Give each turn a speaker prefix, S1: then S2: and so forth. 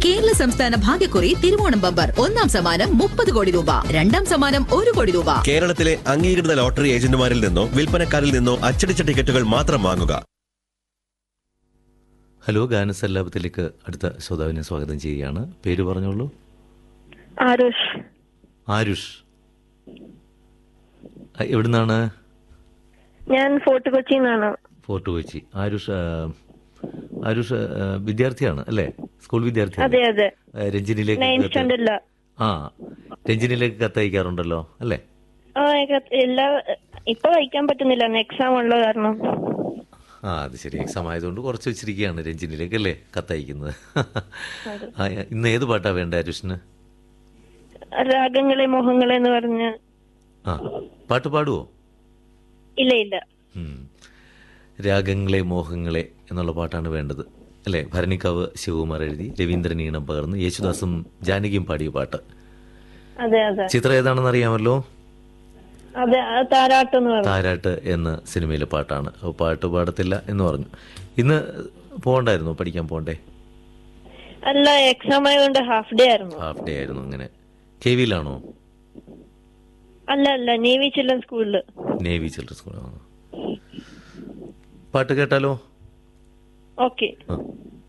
S1: കേരള സംസ്ഥാന ഭാഗ്യക്കുറി തിരുവോണം ബമ്പർ ഒന്നാം സമ്മാനം മുപ്പത് കോടി രൂപ രണ്ടാം സമ്മാനം ഒരു കോടി രൂപ
S2: കേരളത്തിലെ അംഗീകൃത ലോട്ടറി ഏജന്റുമാരിൽ നിന്നോ വിൽപ്പനക്കാരിൽ നിന്നോ അച്ചടിച്ച ടിക്കറ്റുകൾ മാത്രം വാങ്ങുക
S3: ഹലോ ഗാനസല്ലാപത്തിലേക്ക് അടുത്ത ശ്രോതാവിനെ സ്വാഗതം ചെയ്യുകയാണ് പേര് പറഞ്ഞോളൂ
S4: ആരുഷ്
S3: ആരുഷ് ആ, എവിടുന്നാണ്
S4: ഞാൻ ഫോർട്ട് കൊച്ചിയിൽ നിന്നാണ്
S3: ഫോർട്ട് കൊച്ചി ആരുഷ് ആ, ആരുഷ് ആ, വിദ്യാർത്ഥിയാണ് അല്ലേ സ്കൂൾ വിദ്യാർത്ഥിയാണ്
S4: അതെ അതെ
S3: ആ, രഞ്ജിനിയിലേക്ക്
S4: നയൻത്
S3: കത്ത്-
S4: സ്റ്റാൻഡേർഡില
S3: ആ രഞ്ജിനിയിലേക്ക് കത്തയക്കാറുണ്ടല്ലോ അല്ലേ
S4: ആ ഏക- എല്ലാ ഇപ്പൊ വായിക്കാൻ പറ്റുന്നില്ല എക്സാം ഉള്ള കാരണം
S3: ആ അത് ശരി എക്സാം ആയതുകൊണ്ട് കുറച്ച് വെച്ചിരിക്കുകയാണ് രഞ്ജിനിയിലേക്ക് അല്ലേ കത്തയക്കുന്നത് ആ, ഇന്ന് ഏത് പാട്ടാ വേണ്ട ആരുഷിന്
S4: രാഗങ്ങളെ മോഹങ്ങളെ എന്ന് പറഞ്ഞ്
S3: ആ പാട്ട് പാടുവോ
S4: ഇല്ല ഇല്ല
S3: ഉം. രാഗങ്ങളെ മോഹങ്ങളെ എന്നുള്ള പാട്ടാണ് വേണ്ടത് അല്ലേ ഭരണിക്കാവ് ശിവകുമാർ എഴുതി രവീന്ദ്രൻ ഈണം പകർന്ന് യേശുദാസും ജാനകിയും പാടിയ പാട്ട്
S4: അതെ അതെ
S3: ചിത്രം ഏതാണെന്ന് അറിയാമല്ലോ
S4: അതെ ആ താരാട്ട് എന്ന് പറഞ്ഞു
S3: താരാട്ട് എന്ന സിനിമയിലെ പാട്ടാണ് അപ്പോൾ പാട്ട് പാടത്തില്ല എന്ന് പറഞ്ഞു ഇന്ന് പോകണ്ടായിരുന്നു പഠിക്കാൻ പോകണ്ടേ
S4: അല്ല എക്സാം ആയതുകൊണ്ട് ഹാഫ് ഡേ ആയിരുന്നു
S3: ഹാഫ് ഡേ ആയിരുന്നു അങ്ങനെ കെ വിയിലാണോ
S4: അല്ല അല്ല നേവി ചിൽഡ്രൻ സ്കൂളില്
S3: നേവി ചിൽഡ്രൻ സ്കൂൾ പാട്ട് കേട്ടാലോ
S4: ഓക്കെ
S3: ആ